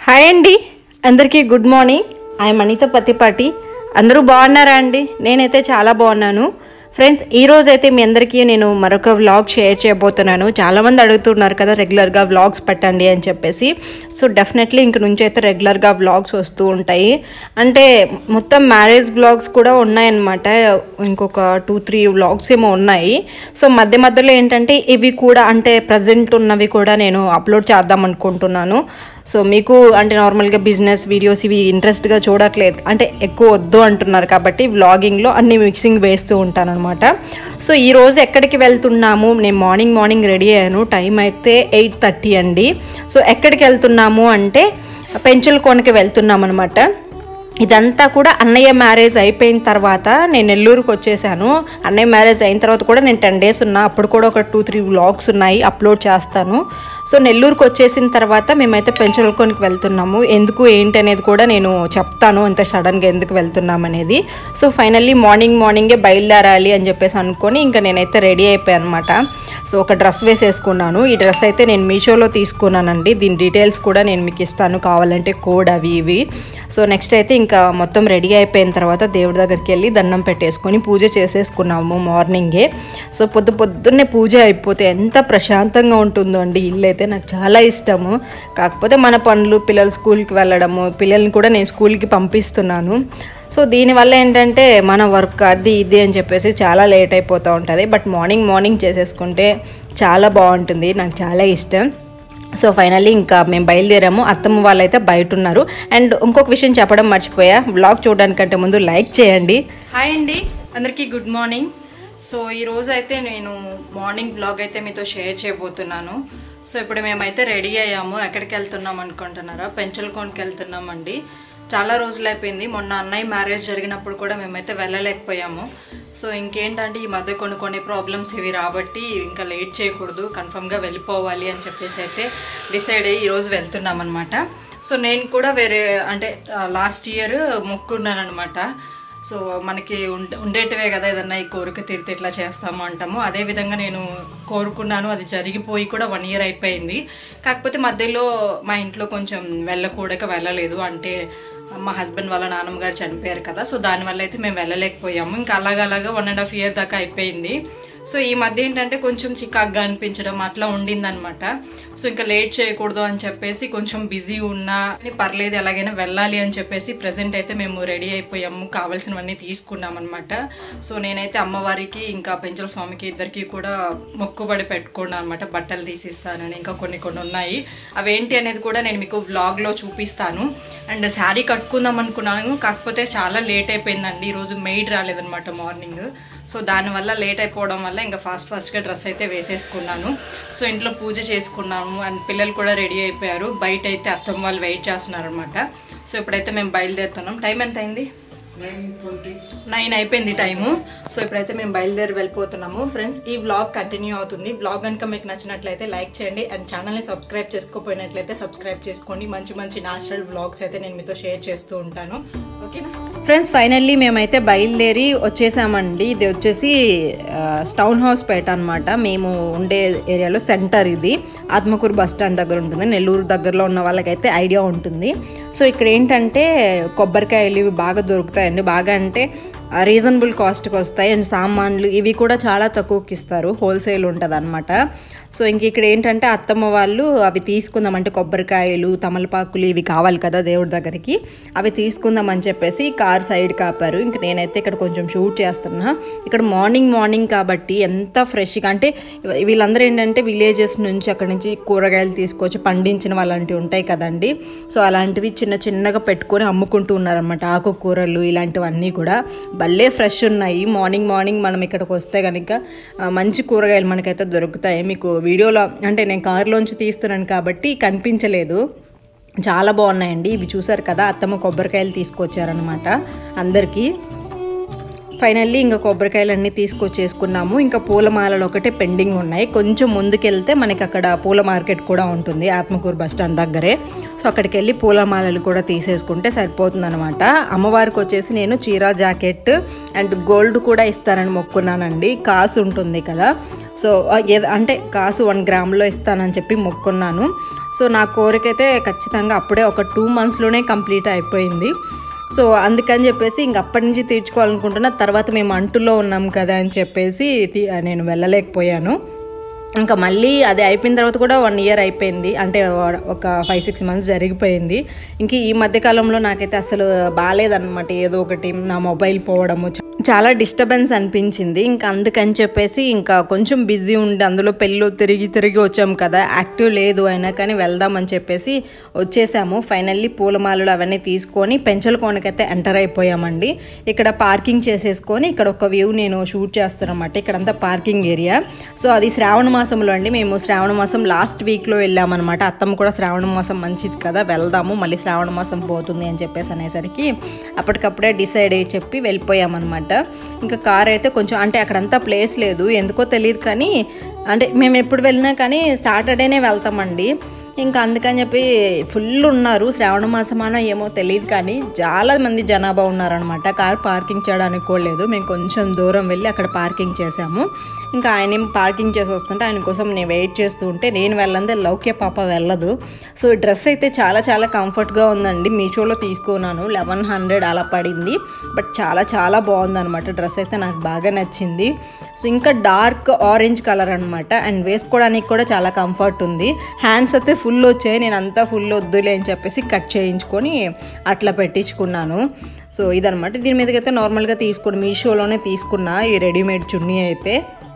hi అండి అందరికీ good morning I'm Anitha Pattipati అందరూ బాగున్నారా అండి నేనైతే చాలా బాగున్నాను ఫ్రెండ్స్ ఈ రోజు అయితే మీ అందరికీ నేను మరొక వ్లాగ్ షేర్ చేయబోతున్నాను చాలామంది అడుగుతున్నారు కదా రెగ్యులర్గా వ్లాగ్స్ పెట్టండి అని చెప్పేసి సో డెఫినెట్లీ ఇంక నుంచి అయితే రెగ్యులర్గా వ్లాగ్స్ వస్తూ ఉంటాయి అంటే మొత్తం మ్యారేజ్ వ్లాగ్స్ కూడా ఉన్నాయన్నమాట ఇంకొక టూ త్రీ వ్లాగ్స్ ఏమో ఉన్నాయి సో మధ్య మధ్యలో ఏంటంటే ఇవి కూడా అంటే ప్రజెంట్ ఉన్నవి కూడా నేను అప్లోడ్ చేద్దాం అనుకుంటున్నాను సో మీకు అంటే నార్మల్గా బిజినెస్ వీడియోస్ ఇవి ఇంట్రెస్ట్గా చూడట్లేదు అంటే ఎక్కువ వద్దు అంటున్నారు కాబట్టి వ్లాగింగ్లో అన్ని మిక్సింగ్ వేస్తూ ఉంటాను అనమాట సో ఈ రోజు ఎక్కడికి వెళ్తున్నాము నేను మార్నింగ్ మార్నింగ్ రెడీ అయ్యాను టైం అయితే ఎయిట్ థర్టీ అండి సో ఎక్కడికి వెళ్తున్నాము అంటే పెంచులకోనకి వెళ్తున్నాం అనమాట ఇదంతా కూడా అన్నయ్య మ్యారేజ్ అయిపోయిన తర్వాత నేను నెల్లూరుకి వచ్చేసాను అన్నయ్య మ్యారేజ్ అయిన తర్వాత కూడా నేను టెన్ డేస్ ఉన్నా అప్పుడు కూడా ఒక టూ త్రీ వ్లాగ్స్ ఉన్నాయి అప్లోడ్ చేస్తాను సో నెల్లూరుకి వచ్చేసిన తర్వాత మేమైతే పెంచలకోనికి వెళ్తున్నాము ఎందుకు ఏంటి అనేది కూడా నేను చెప్తాను ఇంత సడన్గా ఎందుకు వెళ్తున్నాం అనేది సో ఫైనల్లీ మార్నింగ్ మార్నింగే బయలుదేరాలి అని చెప్పేసి అనుకొని ఇంకా నేనైతే రెడీ అయిపోయాను అనమాట సో ఒక డ్రెస్ వేసేసుకున్నాను ఈ డ్రెస్ అయితే నేను మీషోలో తీసుకున్నానండి దీని డీటెయిల్స్ కూడా నేను మీకు ఇస్తాను కావాలంటే కోడ్ అవి ఇవి సో నెక్స్ట్ అయితే ఇంకా మొత్తం రెడీ అయిపోయిన తర్వాత దేవుడి దగ్గరికి వెళ్ళి దండం పెట్టేసుకొని పూజ చేసేసుకున్నాము మార్నింగే సో పొద్దు పొద్దున్నే పూజ అయిపోతే ఎంత ప్రశాంతంగా ఉంటుందో అండి ఇల్లు అయితే నాకు చాలా ఇష్టము కాకపోతే మన పనులు పిల్లలు స్కూల్కి వెళ్ళడము పిల్లల్ని కూడా నేను స్కూల్కి పంపిస్తున్నాను సో దీనివల్ల ఏంటంటే మన వర్క్ అది ఇది అని చెప్పేసి చాలా లేట్ అయిపోతూ ఉంటుంది బట్ మార్నింగ్ మార్నింగ్ చేసేసుకుంటే చాలా బాగుంటుంది నాకు చాలా ఇష్టం సో ఫైనల్లీ ఇంకా మేము బయలుదేరాము అత్తమ్మ వాళ్ళైతే బయట ఉన్నారు అండ్ ఇంకొక విషయం చెప్పడం మర్చిపోయా బ్లాగ్ చూడడానికంటే ముందు లైక్ చేయండి హాయ్ అండి అందరికీ గుడ్ మార్నింగ్ సో ఈ రోజు అయితే నేను మార్నింగ్ బ్లాగ్ అయితే మీతో షేర్ చేయబోతున్నాను సో ఇప్పుడు మేమైతే రెడీ అయ్యాము ఎక్కడికి వెళ్తున్నాం అనుకుంటున్నారా పెంచలకోనకి వెళ్తున్నామండి చాలా రోజులు అయిపోయింది మొన్న అన్నయ్య మ్యారేజ్ జరిగినప్పుడు కూడా మేమైతే వెళ్ళలేకపోయాము సో ఇంకేంటంటే ఈ మధ్య కొన్ని కొన్ని ప్రాబ్లమ్స్ ఇవి రాబట్టి ఇంకా లేట్ చేయకూడదు కన్ఫర్మ్గా వెళ్ళిపోవాలి అని చెప్పేసి అయితే డిసైడ్ అయ్యి ఈరోజు వెళ్తున్నాం అనమాట సో నేను కూడా వేరే అంటే లాస్ట్ ఇయర్ మొక్కున్నాను అనమాట సో మనకి ఉండే ఉండేటివే కదా ఏదన్నా ఈ కోరిక తీరితే ఇట్లా చేస్తాము అంటాము అదే విధంగా నేను కోరుకున్నాను అది జరిగిపోయి కూడా వన్ ఇయర్ అయిపోయింది కాకపోతే మధ్యలో మా ఇంట్లో కొంచెం వెళ్ళకూడక వెళ్ళలేదు అంటే మా హస్బెండ్ వాళ్ళ నాన్నమ్మ గారు చనిపోయారు కదా సో దానివల్ల అయితే మేము వెళ్ళలేకపోయాము ఇంకా అలాగలాగా వన్ అండ్ హాఫ్ ఇయర్ దాకా అయిపోయింది సో ఈ మధ్య ఏంటంటే కొంచెం చికాగ్గా అనిపించడం అట్లా ఉండిందనమాట సో ఇంకా లేట్ చేయకూడదు అని చెప్పేసి కొంచెం బిజీ ఉన్నా అని పర్లేదు ఎలాగైనా వెళ్ళాలి అని చెప్పేసి ప్రజెంట్ అయితే మేము రెడీ అయిపోయాము కావాల్సినవన్నీ తీసుకున్నాం అనమాట సో నేనైతే అమ్మవారికి ఇంకా పెంచల స్వామికి ఇద్దరికి కూడా మొక్కుబడి పెట్టుకున్నాను అనమాట బట్టలు తీసిస్తానని ఇంకా కొన్ని కొన్ని ఉన్నాయి అవేంటి అనేది కూడా నేను మీకు వ్లాగ్లో చూపిస్తాను అండ్ శారీ కట్టుకుందాం అనుకున్నాను కాకపోతే చాలా లేట్ అయిపోయిందండి ఈరోజు మెయిడ్ రాలేదనమాట మార్నింగ్ సో దానివల్ల లేట్ అయిపోవడం వల్ల ఇంకా ఫాస్ట్ ఫాస్ట్గా డ్రెస్ అయితే వేసేసుకున్నాను సో ఇంట్లో పూజ చేసుకున్నాము అండ్ పిల్లలు కూడా రెడీ అయిపోయారు బయట అయితే అత్తమ్మ వాళ్ళు వెయిట్ చేస్తున్నారు అనమాట సో ఇప్పుడైతే మేము బయలుదేరుతున్నాం టైం ఎంత అయింది నైన్ అయిపోయింది టైము సో ఇప్పుడైతే మేము బయలుదేరి వెళ్ళిపోతున్నాము ఫ్రెండ్స్ ఈ వ్లాగ్ కంటిన్యూ అవుతుంది వ్లాగ్ కనుక మీకు నచ్చినట్లయితే లైక్ చేయండి అండ్ ఛానల్ని సబ్స్క్రైబ్ చేసుకోపోయినట్లయితే సబ్స్క్రైబ్ చేసుకోండి మంచి మంచి న్యాచురల్ వ్లాగ్స్ అయితే నేను మీతో షేర్ చేస్తూ ఉంటాను ఓకేనా ఫ్రెండ్స్ ఫైనల్లీ మేమైతే బయలుదేరి వచ్చేసామండి ఇది వచ్చేసి టౌన్ హౌస్ పేట అనమాట మేము ఉండే ఏరియాలో సెంటర్ ఇది ఆత్మకూరు బస్ స్టాండ్ దగ్గర ఉంటుంది నెల్లూరు దగ్గరలో ఉన్న వాళ్ళకైతే ఐడియా ఉంటుంది సో ఇక్కడ ఏంటంటే కొబ్బరికాయలు ఇవి బాగా దొరుకుతాయండి బాగా అంటే రీజనబుల్ కాస్ట్కి వస్తాయి అండ్ సామాన్లు ఇవి కూడా చాలా తక్కువకి ఇస్తారు హోల్సేల్ ఉంటుంది అనమాట సో ఇంక ఇక్కడ ఏంటంటే అత్తమ్మ వాళ్ళు అవి తీసుకుందాం అంటే కొబ్బరికాయలు తమలపాకులు ఇవి కావాలి కదా దేవుడి దగ్గరికి అవి తీసుకుందాం అని చెప్పేసి కార్ సైడ్ కాపారు ఇంక నేనైతే ఇక్కడ కొంచెం షూట్ చేస్తున్నా ఇక్కడ మార్నింగ్ మార్నింగ్ కాబట్టి ఎంత ఫ్రెష్గా అంటే వీళ్ళందరూ ఏంటంటే విలేజెస్ నుంచి అక్కడ నుంచి కూరగాయలు తీసుకొచ్చి పండించిన వాళ్ళంటివి ఉంటాయి కదండి సో అలాంటివి చిన్న చిన్నగా పెట్టుకొని అమ్ముకుంటూ ఉన్నారనమాట ఆకుకూరలు ఇలాంటివన్నీ కూడా భలే ఫ్రెష్ ఉన్నాయి మార్నింగ్ మార్నింగ్ మనం ఇక్కడికి వస్తే కనుక మంచి కూరగాయలు మనకైతే దొరుకుతాయి మీకు వీడియోలో అంటే నేను కారులోంచి తీస్తున్నాను కాబట్టి కనిపించలేదు చాలా బాగున్నాయండి ఇవి చూసారు కదా అత్తమ్మ కొబ్బరికాయలు తీసుకొచ్చారనమాట అందరికీ ఫైనల్లీ ఇంకా కొబ్బరికాయలు అన్నీ తీసుకొచ్చేసుకున్నాము ఇంకా పూలమాలలు ఒకటే పెండింగ్ ఉన్నాయి కొంచెం ముందుకెళ్తే మనకి అక్కడ పూల మార్కెట్ కూడా ఉంటుంది ఆత్మకూరు బస్ స్టాండ్ దగ్గరే సో అక్కడికి వెళ్ళి పూలమాలలు కూడా తీసేసుకుంటే సరిపోతుంది అనమాట అమ్మవారికి వచ్చేసి నేను చీర జాకెట్ అండ్ గోల్డ్ కూడా ఇస్తానని మొక్కున్నానండి కాసు ఉంటుంది కదా సో ఆ, ఏద అంటే కాసు వన్ గ్రామ్లో ఇస్తానని చెప్పి మొక్కున్నాను సో నా కోరికైతే ఖచ్చితంగా అప్పుడే ఒక టూ మంత్స్లోనే కంప్లీట్ అయిపోయింది సో అందుకని చెప్పేసి ఇంక అప్పటి నుంచి తీర్చుకోవాలనుకుంటున్నా తర్వాత మేము అంటులో ఉన్నాం కదా అని చెప్పేసి తీ- నేను వెళ్ళలేకపోయాను ఇంకా మళ్ళీ అది అయిపోయిన తర్వాత కూడా వన్ ఇయర్ అయిపోయింది అంటే ఒక ఫైవ్ సిక్స్ మంత్స్ జరిగిపోయింది ఇంక ఈ మధ్యకాలంలో నాకైతే అసలు బాగాలేదన్నమాట ఏదో ఒకటి నా మొబైల్ పోవడము చ- చాలా డిస్టర్బెన్స్ అనిపించింది ఇంకా అందుకని చెప్పేసి ఇంకా కొంచెం బిజీ ఉండి అందులో పెళ్ళి తిరిగి తిరిగి వచ్చాము కదా యాక్టివ్ లేదు అయినా కానీ వెళ్దామని చెప్పేసి వచ్చేసాము ఫైనల్లీ పూలమాలలు అవన్నీ తీసుకొని పెంచల కోనకైతే ఎంటర్ అయిపోయామండి ఇక్కడ పార్కింగ్ చేసేసుకొని ఇక్కడ ఒక వ్యూ నేను షూట్ చేస్తానమాట ఇక్కడంతా పార్కింగ్ ఏరియా సో అది శ్రావణ మాసంలో అండి మేము శ్రావణ మాసం లాస్ట్ వీక్లో వెళ్ళామన్నమాట అత్తమ్మ కూడా శ్రావణ మాసం మంచిది కదా వెళ్దాము మళ్ళీ శ్రావణ మాసం పోతుంది అని చెప్పేసి అనేసరికి అప్పటికప్పుడే డిసైడ్ అయ్యి చెప్పి వెళ్ళిపోయామన్నమాట ఇంకా కార్ అయితే కొంచెం అంటే అక్కడంతా ప్లేస్ లేదు ఎందుకో తెలియదు కానీ అంటే మేము ఎప్పుడు వెళ్ళినా కానీ సాటర్డేనే వెళ్తామండి ఇంకా అందుకని చెప్పి ఫుల్ ఉన్నారు శ్రావణ మాసమానో ఏమో తెలియదు కానీ చాలా మంది జనాభా ఉన్నారనమాట కార్ పార్కింగ్ చేయడానికి కూడా లేదు మేము కొంచెం దూరం వెళ్ళి అక్కడ పార్కింగ్ చేసాము ఇంకా ఆయన ఏం పార్కింగ్ చేసి వస్తుంటే ఆయన కోసం నేను వెయిట్ చేస్తూ ఉంటే నేను వెళ్ళందే లౌక్య పాప వెళ్ళదు సో డ్రెస్ అయితే చాలా చాలా కంఫర్ట్గా ఉందండి మీషోలో తీసుకున్నాను లెవెన్ హండ్రెడ్ అలా పడింది బట్ చాలా చాలా బాగుందన్నమాట డ్రెస్ అయితే నాకు బాగా నచ్చింది సో ఇంకా డార్క్ ఆరెంజ్ కలర్ అనమాట అండ్ వేసుకోవడానికి కూడా చాలా కంఫర్ట్ ఉంది హ్యాండ్స్ అయితే ఫుల్ వచ్చాయి నేను అంతా ఫుల్ వద్దులే అని చెప్పేసి కట్ చేయించుకొని అట్లా పెట్టించుకున్నాను సో ఇదనమాట దీని మీదకైతే నార్మల్గా తీసుకుని మీషోలోనే తీసుకున్నా ఈ రెడీమేడ్ చున్నీ అయితే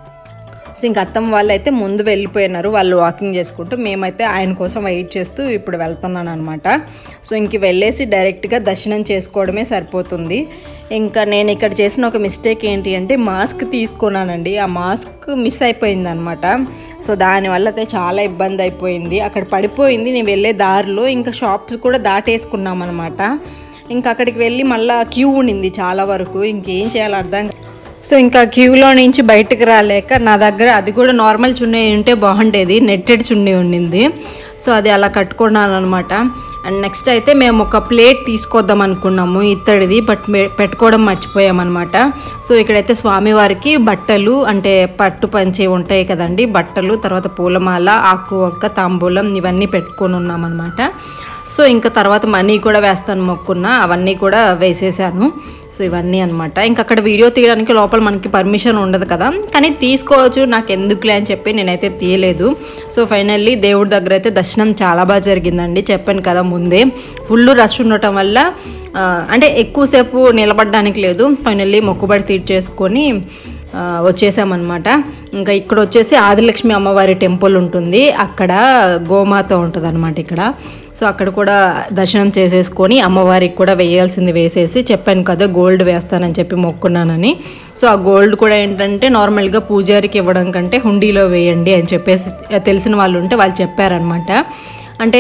సో ఇంక అత్తమ్మ వాళ్ళు అయితే ముందు వెళ్ళిపోయినారు వాళ్ళు వాకింగ్ చేసుకుంటూ మేమైతే ఆయన కోసం వెయిట్ చేస్తూ ఇప్పుడు వెళ్తున్నాను అనమాట సో ఇంక వెళ్ళేసి డైరెక్ట్గా దర్శనం చేసుకోవడమే సరిపోతుంది ఇంకా నేను ఇక్కడ చేసిన ఒక మిస్టేక్ ఏంటి అంటే మాస్క్ తీసుకున్నానండి ఆ మాస్క్ మిస్ అయిపోయింది అనమాట సో దానివల్ల అయితే చాలా ఇబ్బంది అయిపోయింది అక్కడ పడిపోయింది నేను వెళ్ళే దారిలో ఇంకా షాప్స్ కూడా దాటేసుకున్నాం అనమాట ఇంకా అక్కడికి వెళ్ళి మళ్ళీ క్యూ ఉండింది చాలా వరకు ఇంకేం చేయాలో అర్థం కా- సో ఇంకా క్యూలో నుంచి బయటకు రాలేక నా దగ్గర అది కూడా నార్మల్ చున్నీ ఉంటే బాగుండేది నెట్టెడ్ చున్నీ ఉండింది సో అది అలా కట్టుకున్నాను అనమాట అండ్ నెక్స్ట్ అయితే మేము ఒక ప్లేట్ తీసుకొద్దాం అనుకున్నాము ఇత్తడిది బట్ మే- పెట్టుకోవడం మర్చిపోయామన్నమాట సో ఇక్కడైతే స్వామివారికి బట్టలు అంటే పట్టు పంచి ఉంటాయి కదండి బట్టలు తర్వాత పూలమాల ఆకు ఒక్క తాంబూలం ఇవన్నీ పెట్టుకొని ఉన్నామన్నమాట సో ఇంకా తర్వాత మనీ కూడా వేస్తాను మొక్కున్నా అవన్నీ కూడా వేసేసాను సో ఇవన్నీ అనమాట ఇంకా అక్కడ వీడియో తీయడానికి లోపల మనకి పర్మిషన్ ఉండదు కదా కానీ తీసుకోవచ్చు నాకు ఎందుకులే అని చెప్పి నేనైతే తీయలేదు సో ఫైనల్లీ దేవుడి దగ్గర అయితే దర్శనం చాలా బాగా జరిగిందండి చెప్పాను కదా ముందే ఫుల్ రష్ ఉండటం వల్ల ఆ, అంటే ఎక్కువసేపు నిలబడడానికి లేదు ఫైనల్లీ మొక్కుబడి తీర్చేసుకొని ఆ, వచ్చేసామన్నమాట ఇంకా ఇక్కడ వచ్చేసి ఆదిలక్ష్మి అమ్మవారి టెంపుల్ ఉంటుంది అక్కడ గోమాత ఉంటుంది అనమాట ఇక్కడ సో అక్కడ కూడా దర్శనం చేసేసుకొని అమ్మవారికి కూడా వేయాల్సింది వేసేసి చెప్పాను కదా గోల్డ్ వేస్తానని చెప్పి మొక్కున్నానని సో ఆ గోల్డ్ కూడా ఏంటంటే నార్మల్గా పూజారికి ఇవ్వడం కంటే హుండీలో వేయండి అని చెప్పేసి తెలిసిన వాళ్ళు ఉంటే వాళ్ళు చెప్పారనమాట అంటే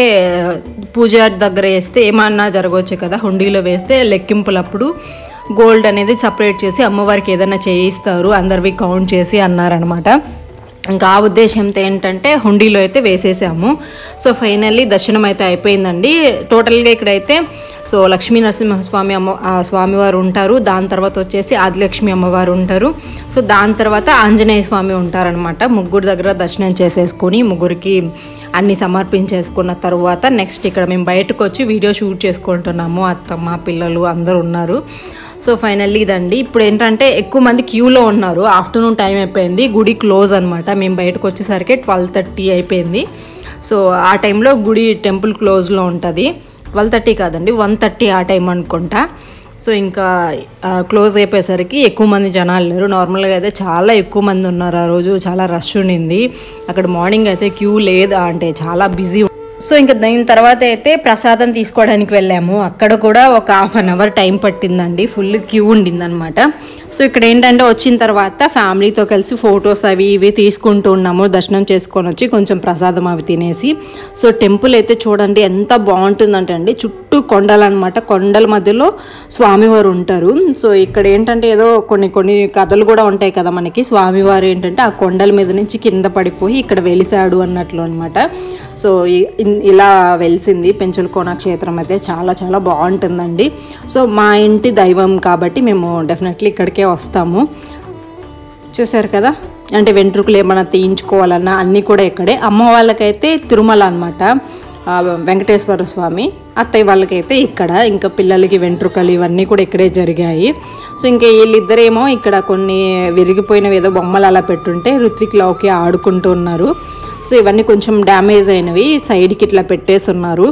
పూజారి దగ్గర వేస్తే ఏమన్నా జరగవచ్చు కదా హుండీలో వేస్తే లెక్కింపులప్పుడు గోల్డ్ అనేది సపరేట్ చేసి అమ్మవారికి ఏదైనా చేయిస్తారు అందరివి కౌంట్ చేసి అన్నారనమాట ఇంకా ఆ ఉద్దేశంతో ఏంటంటే హుండీలో అయితే వేసేసాము సో ఫైనల్లీ దర్శనం అయితే అయిపోయిందండి టోటల్గా ఇక్కడైతే సో లక్ష్మీ నరసింహస్వామి అమ్మ ఆ స్వామివారు ఉంటారు దాని తర్వాత వచ్చేసి ఆదిలక్ష్మి అమ్మవారు ఉంటారు సో దాని తర్వాత ఆంజనేయ స్వామి ఉంటారనమాట ముగ్గురు దగ్గర దర్శనం చేసేసుకొని ముగ్గురికి అన్ని సమర్పించేసుకున్న తర్వాత నెక్స్ట్ ఇక్కడ మేము బయటకు వచ్చి వీడియో షూట్ చేసుకుంటున్నాము అత్తమ్మ పిల్లలు అందరూ ఉన్నారు సో ఫైనల్లీ ఇదండి ఇప్పుడు ఏంటంటే ఎక్కువ మంది క్యూలో ఉన్నారు ఆఫ్టర్నూన్ టైం అయిపోయింది గుడి క్లోజ్ అనమాట మేము బయటకు వచ్చేసరికి ట్వెల్వ్ థర్టీ అయిపోయింది సో ఆ టైంలో గుడి టెంపుల్ క్లోజ్లో ఉంటుంది ట్వెల్వ్ థర్టీ కాదండి వన్ థర్టీ ఆ టైం అనుకుంటా సో ఇంకా క్లోజ్ అయిపోయేసరికి ఎక్కువ మంది జనాలు లేరు నార్మల్గా అయితే చాలా ఎక్కువ మంది ఉన్నారు ఆ రోజు చాలా రష్ ఉండింది అక్కడ మార్నింగ్ అయితే క్యూ లేదు అంటే చాలా బిజీ సో ఇంకా దాని తర్వాత అయితే ప్రసాదం తీసుకోవడానికి వెళ్ళాము అక్కడ కూడా ఒక హాఫ్ అన్ అవర్ టైం పట్టిందండి ఫుల్ క్యూ ఉండిందనమాట సో ఇక్కడ ఏంటంటే వచ్చిన తర్వాత ఫ్యామిలీతో కలిసి ఫొటోస్ అవి ఇవి తీసుకుంటూ ఉన్నాము దర్శనం చేసుకొని వచ్చి కొంచెం ప్రసాదం అవి తినేసి సో టెంపుల్ అయితే చూడండి ఎంత బాగుంటుందంటే అండి చుట్టూ కొండలు అనమాట కొండల మధ్యలో స్వామివారు ఉంటారు సో ఇక్కడ ఏంటంటే ఏదో కొన్ని కొన్ని కథలు కూడా ఉంటాయి కదా మనకి స్వామివారు ఏంటంటే ఆ కొండల మీద నుంచి కింద పడిపోయి ఇక్కడ వెలిసాడు అన్నట్లు అనమాట సో ఇ- ఇన్- ఇలా వెలిసింది పెంచలకోన క్షేత్రం అయితే చాలా చాలా బాగుంటుందండి సో మా ఇంటి దైవం కాబట్టి మేము డెఫినెట్లీ ఇక్కడికే వస్తాము చూసారు కదా అంటే వెంట్రుకలు ఏమైనా తీయించుకోవాలన్నా అన్నీ కూడా ఇక్కడే అమ్మ వాళ్ళకైతే తిరుమల అనమాట వెంకటేశ్వర స్వామి అత్తయ్య వాళ్ళకైతే ఇక్కడ ఇంకా పిల్లలకి వెంట్రుకలు ఇవన్నీ కూడా ఇక్కడే జరిగాయి సో ఇంకా వీళ్ళిద్దరేమో ఇక్కడ కొన్ని విరిగిపోయినవి ఏదో బొమ్మలు అలా పెట్టుంటే ఋత్విక్ లౌకి ఆడుకుంటూ ఉన్నారు సో ఇవన్నీ కొంచెం డ్యామేజ్ అయినవి సైడ్కి ఇట్లా పెట్టేసి ఉన్నారు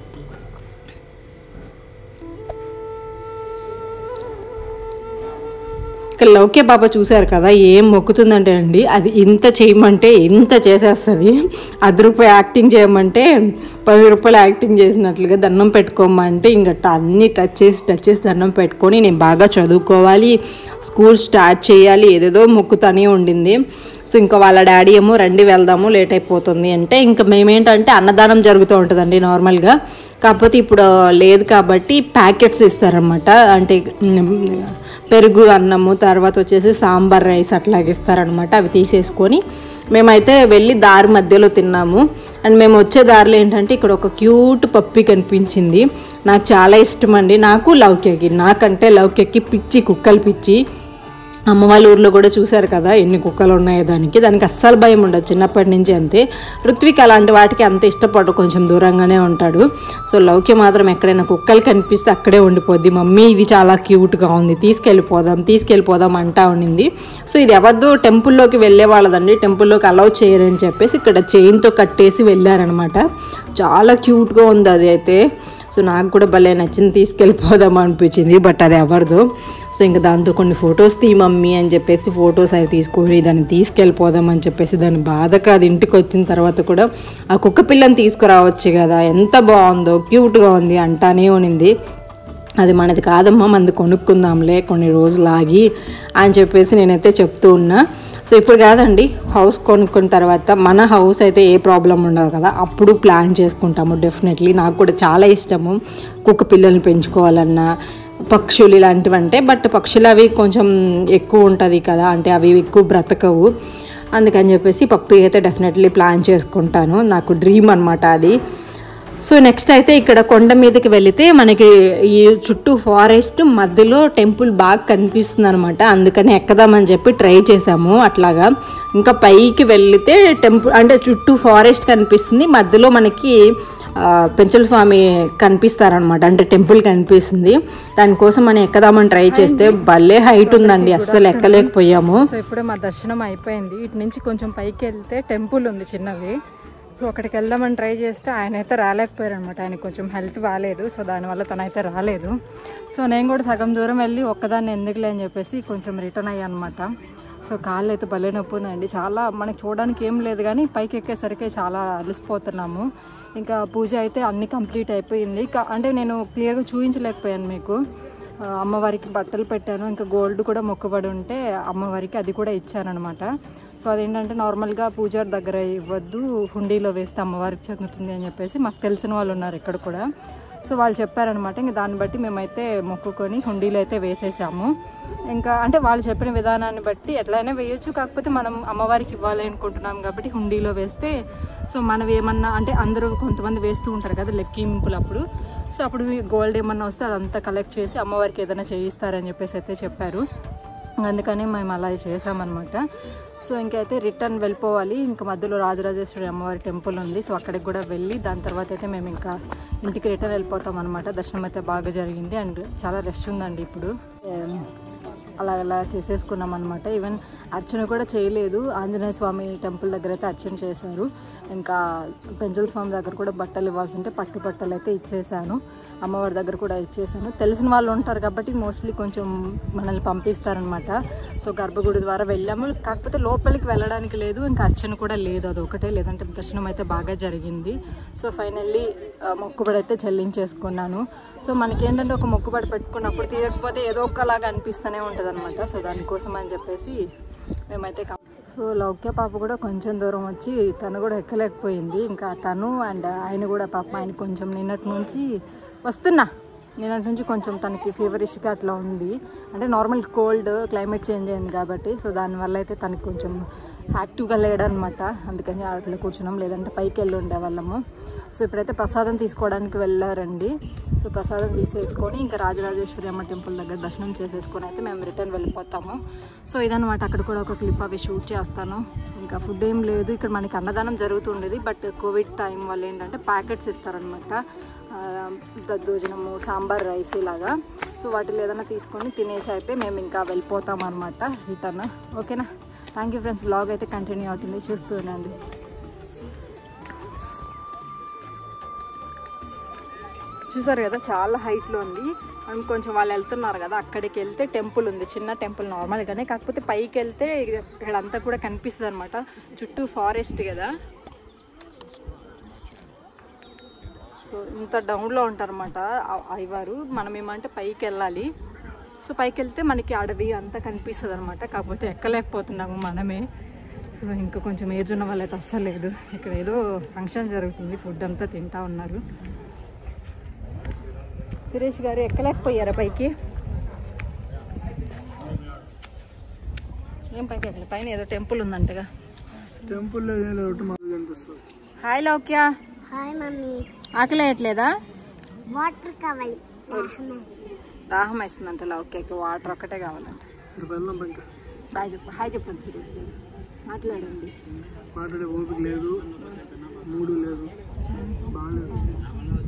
ఇక్కడ లౌక్య పాప చూశారు కదా ఏం మొక్కుతుందంటే అండి అది ఇంత చేయమంటే ఇంత చేసేస్తుంది అది రూపాయి యాక్టింగ్ చేయమంటే పది రూపాయలు యాక్టింగ్ చేసినట్లుగా దండం పెట్టుకోమంటే ఇంకా అన్ని టచ్ చేసి టచ్ చేసి దండం పెట్టుకొని నేను బాగా చదువుకోవాలి స్కూల్ స్టార్ట్ చేయాలి ఏదేదో మొక్కుతానే ఉండింది సో ఇంకా వాళ్ళ డాడీ ఏమో రండి వెళ్దాము లేట్ అయిపోతుంది అంటే ఇంకా మేమేంటంటే అన్నదానం జరుగుతూ ఉంటుందండి నార్మల్గా కాకపోతే ఇప్పుడు లేదు కాబట్టి ప్యాకెట్స్ ఇస్తారనమాట అంటే ఉమ్, పెరుగు అన్నము తర్వాత వచ్చేసి సాంబార్ రైస్ అట్లాగే ఇస్తారనమాట అవి తీసేసుకొని మేమైతే వెళ్ళి దారి మధ్యలో తిన్నాము అండ్ మేము వచ్చే దారిలో ఏంటంటే ఇక్కడ ఒక క్యూట్ పప్పి కనిపించింది నాకు చాలా ఇష్టం అండి నాకు లౌక్యకి నాకంటే లౌక్యకి పిచ్చి కుక్కలు పిచ్చి అమ్మ వాళ్ళ ఊర్లో కూడా చూశారు కదా ఎన్ని కుక్కలు ఉన్నాయో దానికి దానికి అస్సలు భయం ఉండదు చిన్నప్పటి నుంచి అంతే ఋత్విక్ అలాంటి వాటికి అంత ఇష్టపడు కొంచెం దూరంగానే ఉంటాడు సో లౌక్య మాత్రం ఎక్కడైనా కుక్కలు కనిపిస్తే అక్కడే ఉండిపోద్ది మమ్మీ ఇది చాలా క్యూట్గా ఉంది తీసుకెళ్ళిపోదాం తీసుకెళ్ళిపోదాం అంటా ఉండింది సో ఇది ఎవరిదో టెంపుల్లోకి వెళ్ళే వాళ్ళదండి టెంపుల్లోకి అలౌ చేయరని చెప్పేసి ఇక్కడ చైన్తో కట్టేసి వెళ్ళారనమాట చాలా క్యూట్గా ఉంది అది అయితే సో నాకు కూడా భలే నచ్చింది తీసుకెళ్ళిపోదాం అనిపించింది బట్ అది ఎవరిదో సో ఇంకా దాంతో కొన్ని ఫొటోస్ తీ మమ్మీ అని చెప్పేసి ఫొటోస్ అవి తీసుకొని దాన్ని తీసుకెళ్ళిపోదాం అని చెప్పేసి దాని బాధగా అది ఇంటికి వచ్చిన తర్వాత కూడా ఆ కుక్క పిల్లని తీసుకురావచ్చు కదా ఎంత బాగుందో క్యూట్గా ఉంది అంటానే ఉనింది అది మనది కాదమ్మా మనది కొనుక్కుందాంలే కొన్ని రోజులు ఆగి అని చెప్పేసి నేనైతే చెప్తూ ఉన్నా సో ఇప్పుడు కాదండి హౌస్ కొనుక్కున్న తర్వాత మన హౌస్ అయితే ఏ ప్రాబ్లం ఉండదు కదా అప్పుడు ప్లాన్ చేసుకుంటాము డెఫినెట్లీ నాకు కూడా చాలా ఇష్టము కుక్క పిల్లల్ని పెంచుకోవాలన్నా పక్షులు ఇలాంటివి అంటే బట్ పక్షులు అవి కొంచెం ఎక్కువ ఉంటుంది కదా అంటే అవి ఎక్కువ బ్రతకవు అందుకని చెప్పేసి పప్పి అయితే డెఫినెట్లీ ప్లాన్ చేసుకుంటాను నాకు డ్రీమ్ అనమాట అది సో నెక్స్ట్ అయితే ఇక్కడ కొండ మీదకి వెళితే మనకి ఈ చుట్టూ ఫారెస్ట్ మధ్యలో టెంపుల్ బాగా కనిపిస్తుంది అనమాట అందుకని ఎక్కదామని చెప్పి ట్రై చేసాము అట్లాగా ఇంకా పైకి వెళితే టెంపుల్ అంటే చుట్టూ ఫారెస్ట్ కనిపిస్తుంది మధ్యలో మనకి ఆ, పెంచల స్వామి కనిపిస్తారనమాట అంటే టెంపుల్ కనిపిస్తుంది దానికోసం మనం ఎక్కదామని ట్రై చేస్తే భలే హైట్ ఉందండి అస్సలు ఎక్కలేకపోయాము సో ఇప్పుడే మా దర్శనం అయిపోయింది ఇటు నుంచి కొంచెం పైకి వెళ్తే టెంపుల్ ఉంది చిన్నవి సో అక్కడికి వెళ్దామని ట్రై చేస్తే ఆయన అయితే రాలేకపోయారు అనమాట ఆయన కొంచెం హెల్త్ బాగాలేదు సో దానివల్ల తనైతే రాలేదు సో నేను కూడా సగం దూరం వెళ్ళి ఒక్కదాన్ని ఎందుకులే అని చెప్పేసి కొంచెం రిటర్న్ అయ్యా అనమాట సో కాళ్ళు అయితే భలే నొప్పి ఉందండి చాలా మనకి చూడడానికి ఏం లేదు కానీ పైకి ఎక్కేసరికి చాలా అలసిపోతున్నాము ఇంకా పూజ అయితే అన్ని కంప్లీట్ అయిపోయింది కా- అంటే నేను క్లియర్గా చూపించలేకపోయాను మీకు ఆ, అమ్మవారికి బట్టలు పెట్టాను ఇంకా గోల్డ్ కూడా మొక్కుబడి ఉంటే అమ్మవారికి అది కూడా ఇచ్చానమాట సో అదేంటంటే నార్మల్గా పూజారి దగ్గర ఇవ్వద్దు హుండీలో వేస్తే అమ్మవారికి చెందుతుంది అని చెప్పేసి మాకు తెలిసిన వాళ్ళు ఉన్నారు ఇక్కడ కూడా సో వాళ్ళు చెప్పారనమాట ఇంకా దాన్ని బట్టి మేమైతే మొక్కుకొని హుండీలో అయితే వేసేసాము ఇంకా అంటే వాళ్ళు చెప్పిన విధానాన్ని బట్టి ఎట్లయినా వేయొచ్చు కాకపోతే మనం అమ్మవారికి ఇవ్వాలి అనుకుంటున్నాం కాబట్టి హుండీలో వేస్తే సో మనం ఏమన్నా అంటే అందరూ కొంతమంది వేస్తూ ఉంటారు కదా లెక్కింపులు అప్పుడు సో అప్పుడు గోల్డ్ ఏమన్నా వస్తే అదంతా కలెక్ట్ చేసి అమ్మవారికి ఏదైనా చేయిస్తారని చెప్పేసి అయితే చెప్పారు అందుకని మేము అలా చేసామన్నమాట సో ఇంకైతే రిటర్న్ వెళ్ళిపోవాలి ఇంకా మధ్యలో రాజరాజేశ్వరి అమ్మవారి టెంపుల్ ఉంది సో అక్కడికి కూడా వెళ్ళి దాని తర్వాత అయితే మేము ఇంకా ఇంటికి రిటర్న్ వెళ్ళిపోతాం అనమాట దర్శనం అయితే బాగా జరిగింది అండ్ చాలా రష్ ఉందండి ఇప్పుడు ఏం, అలా అలా చేసేసుకున్నాం అనమాట ఈవెన్ అర్చన కూడా చేయలేదు ఆంజనేయ స్వామి టెంపుల్ దగ్గర అయితే అర్చన చేశారు ఇంకా పెంచల స్వామి దగ్గర కూడా బట్టలు ఇవ్వాల్సి ఉంటే పట్టు బట్టలు అయితే ఇచ్చేసాను అమ్మవారి దగ్గర కూడా ఇచ్చేసాను తెలిసిన వాళ్ళు ఉంటారు కాబట్టి మోస్ట్లీ కొంచెం మనల్ని పంపిస్తారనమాట సో గర్భగుడి ద్వారా వెళ్ళాము కాకపోతే లోపలికి వెళ్ళడానికి లేదు ఇంకా అర్చన కూడా లేదు అది ఒకటే లేదంటే దర్శనం అయితే బాగా జరిగింది సో ఫైనల్లీ మొక్కుబడి అయితే చెల్లించేసుకున్నాను సో మనకేంటంటే ఒక మొక్కుబడి పెట్టుకున్నప్పుడు తీరకపోతే ఏదో ఒకలాగా అనిపిస్తూనే ఉంటుంది అనమాట సో దానికోసం అని చెప్పేసి మేమైతే కం- సో లౌక్య పాప కూడా కొంచెం దూరం వచ్చి తను కూడా ఎక్కలేకపోయింది ఇంకా తను అండ్ ఆయన కూడా పాప ఆయన కొంచెం నిన్నటి నుంచి వస్తున్నా నిన్నటి నుంచి కొంచెం తనకి ఫీవరిష్గా అట్లా ఉంది అంటే నార్మల్ కోల్డ్ క్లైమేట్ చేంజ్ అయింది కాబట్టి సో దానివల్ల అయితే తనకి కొంచెం యాక్టివ్గా లేడనమాట అందుకని అట్లా కూర్చున్నాం లేదంటే పైకి వెళ్ళి ఉండేవాళ్ళము సో ఇప్పుడైతే ప్రసాదం తీసుకోవడానికి వెళ్ళారండి సో ప్రసాదం తీసేసుకొని ఇంకా రాజరాజేశ్వరి అమ్మ టెంపుల్ దగ్గర దర్శనం చేసేసుకొని అయితే మేము రిటర్న్ వెళ్ళిపోతాము సో ఇదనమాట అక్కడ కూడా ఒక క్లిప్ అవి షూట్ చేస్తాను ఇంకా ఫుడ్ ఏం లేదు ఇక్కడ మనకి అన్నదానం జరుగుతుండేది బట్ కోవిడ్ టైం వల్ల ఏంటంటే ప్యాకెట్స్ ఇస్తారనమాట ఆ, దద్దోజనము సాంబార్ రైస్ ఇలాగా సో వాటిలో ఏదైనా తీసుకొని తినేసి అయితే మేము ఇంకా వెళ్ళిపోతాం అనమాట రిటర్న్ ఓకేనా థ్యాంక్ యూ ఫ్రెండ్స్ బ్లాగ్ అయితే కంటిన్యూ అవుతుంది చూస్తూ ఉండండి చూసారు కదా చాలా హైట్లో ఉంది మనం కొంచెం వాళ్ళు వెళ్తున్నారు కదా అక్కడికి వెళ్తే టెంపుల్ ఉంది చిన్న టెంపుల్ నార్మల్గానే కాకపోతే పైకి వెళ్తే ఇక్కడంతా కూడా కనిపిస్తుంది అనమాట చుట్టూ ఫారెస్ట్ కదా సో ఇంత డౌన్లో ఉంటారన్నమాట అయ్యవారు మనం ఏమంటే పైకి వెళ్ళాలి సో పైకి వెళ్తే మనకి అడవి అంతా కనిపిస్తుంది అనమాట కాకపోతే ఎక్కలేకపోతున్నాము మనమే సో ఇంకా కొంచెం ఏజ్ ఉన్న వాళ్ళైతే అస్సలు లేదు ఇక్కడ ఏదో ఫంక్షన్ జరుగుతుంది ఫుడ్ అంతా తింటా ఉన్నారు సురేష్ గారు ఎక్కలేకపోయారా పైకి ఏం పైకి ఎక్కలే పైన ఏదో టెంపుల్ ఉందంటగా టెంపుల్ ఒకటి మాకు కనిపిస్తుంది హాయ్ లౌక్య హాయ్ మమ్మీ ఆకలి వేయట్లేదా వాటర్ కావాలి దాహం వేస్తుందంట లౌక్యకి వాటర్ ఒక్కటే కావాలంట సరే వెళ్దాం ఇంకా బాయ్ చెప్పు హాయ్ చెప్పండి సురేష్ గారు మాట్లాడండి మాట్లాడే ఓపిక లేదు మూడు లేదు బాగాలేదు